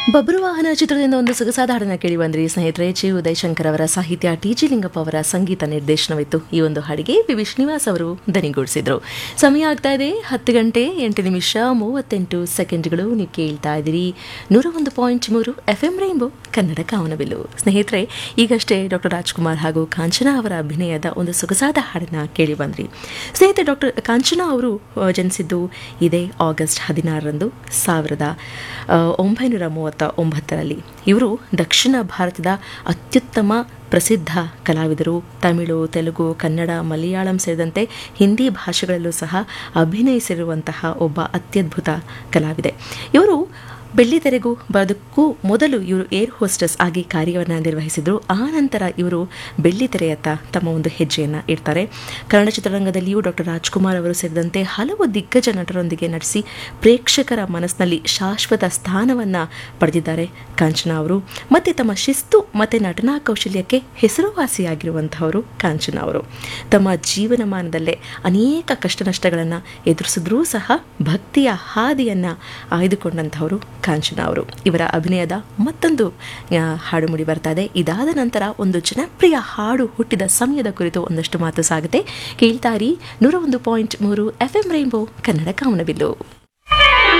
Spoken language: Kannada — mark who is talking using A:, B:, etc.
A: ಬಬ್ರುವಾಹನ ಚಿತ್ರದಿಂದ ಒಂದು ಸೊಗಸಾದ ಹಾಡನ್ನ ಕೇಳಿ ಬಂದ್ರಿ ಸ್ನೇಹಿತರೆ ಚಿ ಉದಯ್ ಶಂಕರ್ ಅವರ ಸಾಹಿತ್ಯ ಟಿ ಜಿ ಲಿಂಗಪ್ಪ ಅವರ ಸಂಗೀತ ನಿರ್ದೇಶನವಿತ್ತು ಈ ಒಂದು ಹಾಡಿಗೆ ಪಿ ವಿ ಶ್ರೀನಿವಾಸ್ ಅವರು ದನಿಗೂಡಿಸಿದ್ರು ಸಮಯ ಆಗ್ತಾ ಇದೆ ಹತ್ತು ಗಂಟೆ ಎಂಟು ನಿಮಿಷ ಮೂವತ್ತೆಂಟು ಸೆಕೆಂಡ್ಗಳು ನೀವು ಕೇಳ್ತಾ ಇದ್ದೀರಿ ನೂರ ಒಂದು ಪಾಯಿಂಟ್ ಮೂರು ಎಫ್ ಎಂ ರೈನ್ಬೋ ಕನ್ನಡ ಕಾವನಬಿಲ್ಲು ಸ್ನೇಹಿತರೆ ಈಗಷ್ಟೇ ಡಾಕ್ಟರ್ ರಾಜ್ಕುಮಾರ್ ಹಾಗೂ ಕಾಂಚನಾ ಅವರ ಅಭಿನಯದ ಒಂದು ಸೊಗಸಾದ ಹಾಡನ್ನ ಕೇಳಿ ಬಂದ್ರಿ ಸ್ನೇಹಿತರೆ ಡಾಕ್ಟರ್ ಕಾಂಚನಾ ಅವರು ಆ, ಜನಿಸಿದ್ದು ಇದೇ ಆಗಸ್ಟ್ ಹದಿನಾರರಂದು ಸಾವಿರದ ಆ, ಒಂಬೈನೂರ ಮೂವತ್ತ ಒಂಬತ್ತರಲ್ಲಿ ಇವರು ದಕ್ಷಿಣ ಭಾರತದ ಅತ್ಯುತ್ತಮ ಪ್ರಸಿದ್ಧ ಕಲಾವಿದರು ತಮಿಳು ತೆಲುಗು ಕನ್ನಡ ಮಲಯಾಳಂ ಸೇರಿದಂತೆ ಹಿಂದಿ ಭಾಷೆಗಳಲ್ಲೂ ಸಹ ಅಭಿನಯಿಸಿರುವಂತಹ ಒಬ್ಬ ಅತ್ಯದ್ಭುತ ಕಲಾವಿದೆ ಇವರು ಬೆಳ್ಳಿತೆರೆಗೂ ಬರೋದಕ್ಕೂ ಮೊದಲು ಇವರು ಏರ್ ಹೋಸ್ಟೆಸ್ ಆಗಿ ಕಾರ್ಯವನ್ನು ನಿರ್ವಹಿಸಿದರು ಆ ನಂತರ ಇವರು ಬೆಳ್ಳಿತೆರೆಯತ್ತ ತಮ್ಮ ಒಂದು ಹೆಜ್ಜೆಯನ್ನು ಇಡ್ತಾರೆ ಕನ್ನಡ ಚಿತ್ರರಂಗದಲ್ಲಿಯೂ ಡಾಕ್ಟರ್ ರಾಜ್ಕುಮಾರ್ ಅವರು ಸೇರಿದಂತೆ ಹಲವು ದಿಗ್ಗಜ ನಟರೊಂದಿಗೆ ನಟಿಸಿ ಪ್ರೇಕ್ಷಕರ ಮನಸ್ಸಿನಲ್ಲಿ ಶಾಶ್ವತ ಸ್ಥಾನವನ್ನು ಪಡೆದಿದ್ದಾರೆ ಕಾಂಚನಾ ಅವರು ಮತ್ತು ತಮ್ಮ ಶಿಸ್ತು ಮತ್ತು ನಟನಾ ಕೌಶಲ್ಯಕ್ಕೆ ಹೆಸರುವಾಸಿಯಾಗಿರುವಂತಹವರು ಕಾಂಚನಾ ಅವರು ತಮ್ಮ ಜೀವನಮಾನದಲ್ಲೇ ಅನೇಕ ಕಷ್ಟ ನಷ್ಟಗಳನ್ನು ಎದುರಿಸಿದ್ರೂ ಸಹ ಭಕ್ತಿಯ ಹಾದಿಯನ್ನು ಆಯ್ದುಕೊಂಡಂಥವರು ಕಾಂಚನಾ ಅವರು ಇವರ ಅಭಿನಯದ ಮತ್ತೊಂದು ಆ, ಹಾಡು ಮುಡಿ ಬರ್ತಾ ಇದೆ ಇದಾದ ನಂತರ ಒಂದು ಜನಪ್ರಿಯ ಹಾಡು ಹುಟ್ಟಿದ ಸಮಯದ ಕುರಿತು ಒಂದಷ್ಟು ಮಾತು ಸಾಗುತ್ತೆ ಕೇಳ್ತಾರಿ ನೂರ ಒಂದು ಪಾಯಿಂಟ್ ಮೂರು ಎಫ್ ಎಂ ರೈನ್ಬೋ ಕನ್ನಡ ಕಾಮನಬಿಲ್ಲು